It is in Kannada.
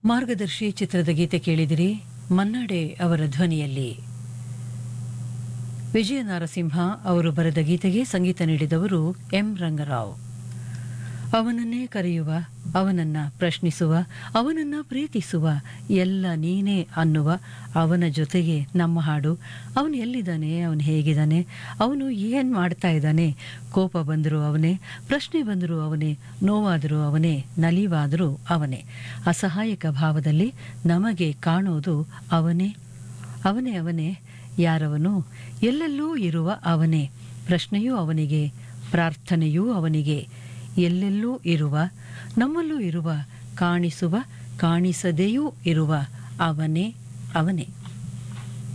ಮಾರ್ಗದರ್ಶಿ ಚಿತ್ರದ ಗೀತೆ ಕೇಳಿದಿರಿ ಮನ್ನಾಡೆ ಅವರ ಧ್ವನಿಯಲ್ಲಿ ವಿಜಯ ನಾರಸಿಂಹ ಅವರು ಬರೆದ ಗೀತೆಗೆ ಸಂಗೀತ ನೀಡಿದವರು ಎಂ ರಂಗರಾವ್ ಅವನನ್ನೇ ಕರೆಯುವ ಅವನನ್ನ ಪ್ರಶ್ನಿಸುವ ಅವನನ್ನ ಪ್ರೀತಿಸುವ ಎಲ್ಲ ನೀನೇ ಅನ್ನುವ ಅವನ ಜೊತೆಗೆ ನಮ್ಮ ಹಾಡು ಅವನು ಎಲ್ಲಿದ್ದಾನೆ ಅವನು ಹೇಗಿದ್ದಾನೆ ಅವನು ಏನು ಮಾಡ್ತಾ ಇದ್ದಾನೆ ಕೋಪ ಬಂದರೂ ಅವನೇ ಪ್ರಶ್ನೆ ಬಂದರೂ ಅವನೇ ನೋವಾದರೂ ಅವನೇ ನಲಿವಾದರೂ ಅವನೇ ಅಸಹಾಯಕ ಭಾವದಲ್ಲಿ ನಮಗೆ ಕಾಣೋದು ಅವನೇ ಅವನೇ ಅವನೇ ಯಾರವನು ಎಲ್ಲೆಲ್ಲೂ ಇರುವ ಅವನೇ ಪ್ರಶ್ನೆಯೂ ಅವನಿಗೆ ಪ್ರಾರ್ಥನೆಯೂ ಅವನಿಗೆ ಎಲ್ಲೆಲ್ಲೂ ಇರುವ ನಮ್ಮಲ್ಲೂ ಇರುವ ಕಾಣಿಸುವ ಕಾಣಿಸದೆಯೂ ಇರುವ ಅವನೇ ಅವನೇ